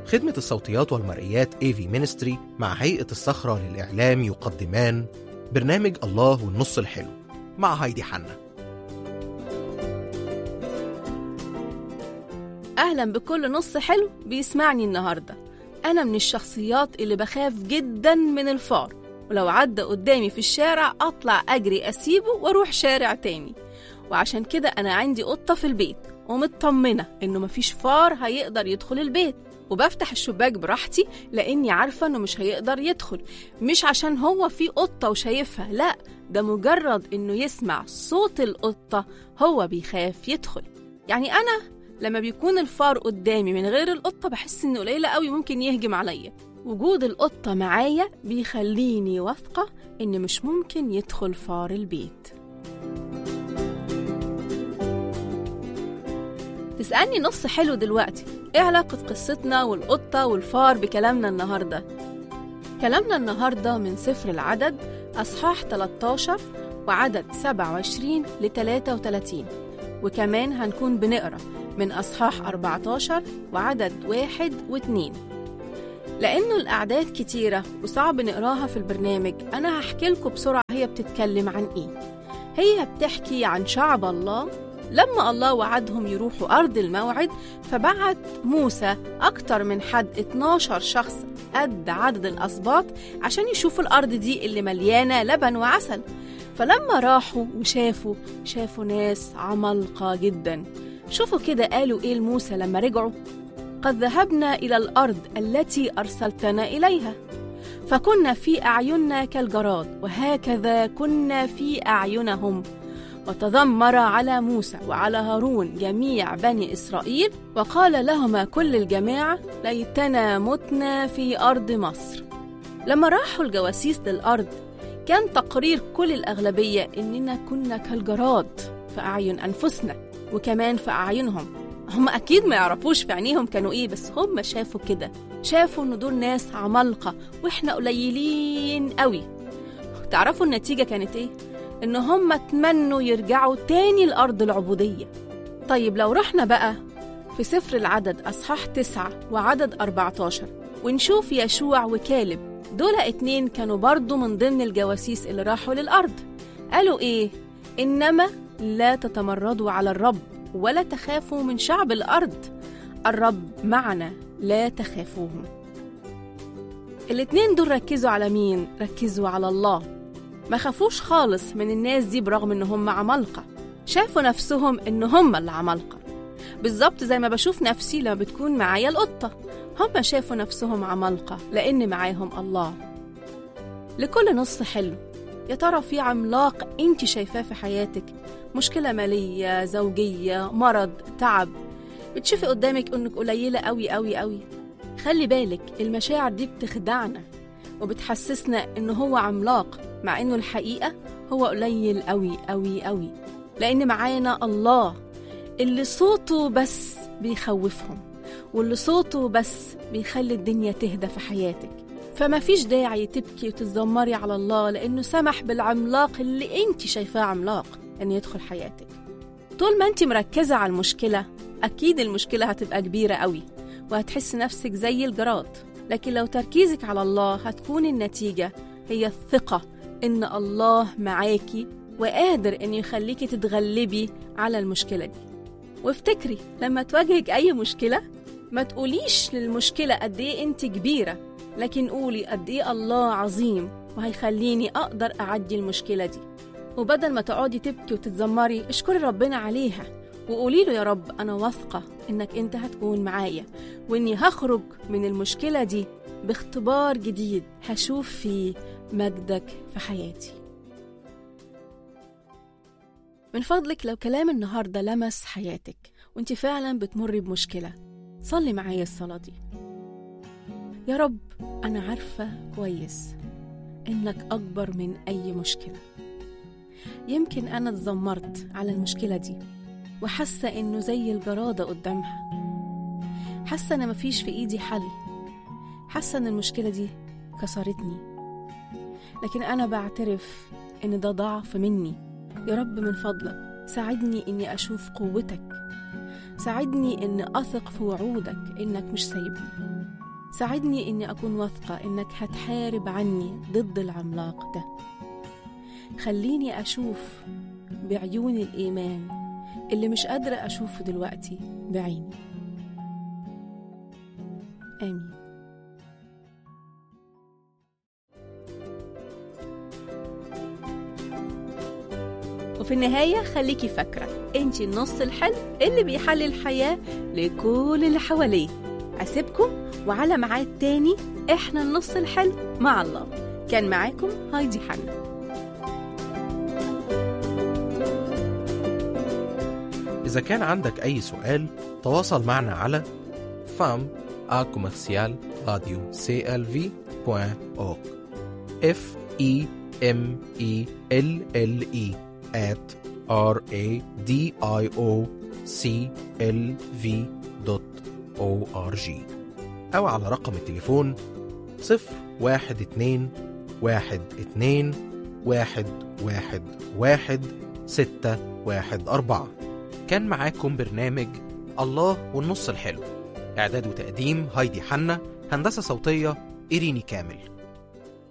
خدمة الصوتيات والمرئيات AV Ministry مع هيئة الصخرة للإعلام يقدمان برنامج الله والنص الحلو مع هايدي حنا أهلا بكل نص حلو بيسمعني النهاردة أنا من الشخصيات اللي بخاف جدا من الفار ولو عدى قدامي في الشارع أطلع أجري أسيبه وأروح شارع تاني وعشان كده أنا عندي قطة في البيت ومطمنة إنه مفيش فار هيقدر يدخل البيت وبفتح الشباك براحتي لأني عارفة إنه مش هيقدر يدخل مش عشان هو في قطة وشايفها لأ ده مجرد إنه يسمع صوت القطة هو بيخاف يدخل يعني أنا لما بيكون الفار قدامي من غير القطة بحس إنه قليلة قوي ممكن يهجم عليا وجود القطة معايا بيخليني واثقة إن مش ممكن يدخل فار البيت تسألني نص حلو دلوقتي إيه علاقة قصتنا والقطة والفار بكلامنا النهاردة؟ كلامنا النهاردة من سفر العدد أصحاح 13 وعدد 27 ل 33 وكمان هنكون بنقرأ من أصحاح 14 وعدد واحد واتنين لأنه الأعداد كتيرة وصعب نقراها في البرنامج أنا هحكي لكم بسرعة هي بتتكلم عن إيه هي بتحكي عن شعب الله لما الله وعدهم يروحوا أرض الموعد فبعت موسى أكتر من حد 12 شخص قد عدد الأسباط عشان يشوفوا الأرض دي اللي مليانة لبن وعسل فلما راحوا وشافوا شافوا ناس عمالقة جدا شوفوا كده قالوا إيه لموسى لما رجعوا قد ذهبنا إلى الأرض التي أرسلتنا إليها فكنا في أعيننا كالجراد وهكذا كنا في أعينهم وتذمر على موسى وعلى هارون جميع بني إسرائيل وقال لهما كل الجماعة ليتنا متنا في أرض مصر لما راحوا الجواسيس للأرض كان تقرير كل الأغلبية إننا كنا كالجراد في أعين أنفسنا وكمان في أعينهم هم أكيد ما يعرفوش في عينيهم كانوا إيه بس هم شافوا كده شافوا إن دول ناس عمالقة وإحنا قليلين قوي تعرفوا النتيجة كانت إيه؟ إن هم تمنوا يرجعوا تاني لأرض العبودية طيب لو رحنا بقى في سفر العدد أصحاح تسعة وعدد 14 ونشوف يشوع وكالب دول اتنين كانوا برضو من ضمن الجواسيس اللي راحوا للأرض قالوا إيه؟ إنما لا تتمردوا على الرب ولا تخافوا من شعب الأرض الرب معنا لا تخافوهم الاتنين دول ركزوا على مين؟ ركزوا على الله ما خافوش خالص من الناس دي برغم ان هم عمالقة شافوا نفسهم ان هم اللي عمالقة بالظبط زي ما بشوف نفسي لما بتكون معايا القطة هم شافوا نفسهم عمالقة لأن معاهم الله لكل نص حلو يا ترى في عملاق انت شايفاه في حياتك مشكلة مالية زوجية مرض تعب بتشوفي قدامك انك قليلة قوي قوي قوي خلي بالك المشاعر دي بتخدعنا وبتحسسنا انه هو عملاق مع انه الحقيقة هو قليل قوي قوي قوي لان معانا الله اللي صوته بس بيخوفهم واللي صوته بس بيخلي الدنيا تهدى في حياتك فما فيش داعي تبكي وتتذمري على الله لأنه سمح بالعملاق اللي انت شايفاه عملاق أن يدخل حياتك طول ما انت مركزة على المشكلة أكيد المشكلة هتبقى كبيرة قوي وهتحس نفسك زي الجراد لكن لو تركيزك على الله هتكون النتيجة هي الثقة إن الله معاكي وقادر إن يخليكي تتغلبي على المشكلة دي وافتكري لما تواجهك أي مشكلة ما تقوليش للمشكلة قد إيه أنت كبيرة لكن قولي قد إيه الله عظيم وهيخليني أقدر أعدي المشكلة دي وبدل ما تقعدي تبكي وتتذمري اشكري ربنا عليها وقولي له يا رب أنا واثقة إنك أنت هتكون معايا وإني هخرج من المشكلة دي باختبار جديد هشوف فيه مجدك في حياتي من فضلك لو كلام النهاردة لمس حياتك وانت فعلا بتمري بمشكلة صلي معايا الصلاة دي يا رب أنا عارفة كويس إنك أكبر من أي مشكلة يمكن أنا اتذمرت على المشكلة دي وحاسة إنه زي الجرادة قدامها حاسة إن مفيش في إيدي حل حاسة إن المشكلة دي كسرتني لكن أنا بعترف إن ده ضعف مني يا رب من فضلك ساعدني إني أشوف قوتك ساعدني إن أثق في وعودك إنك مش سايبني ساعدني إني أكون واثقة إنك هتحارب عني ضد العملاق ده خليني أشوف بعيون الإيمان اللي مش قادرة أشوفه دلوقتي بعيني آمين وفي النهاية خليكي فاكرة انتي النص الحلو اللي بيحلي الحياة لكل اللي حواليه أسيبكم وعلى ميعاد تاني احنا النص الحلو مع الله كان معاكم هايدي حنا إذا كان عندك أي سؤال تواصل معنا على fam a commercial radio clv.org f e m e l l e at r a d i o c l v dot o r g أو على رقم التليفون صفر واحد اتنين واحد اتنين واحد واحد واحد ستة واحد أربعة كان معاكم برنامج الله والنص الحلو إعداد وتقديم هايدي حنا هندسة صوتية إيريني كامل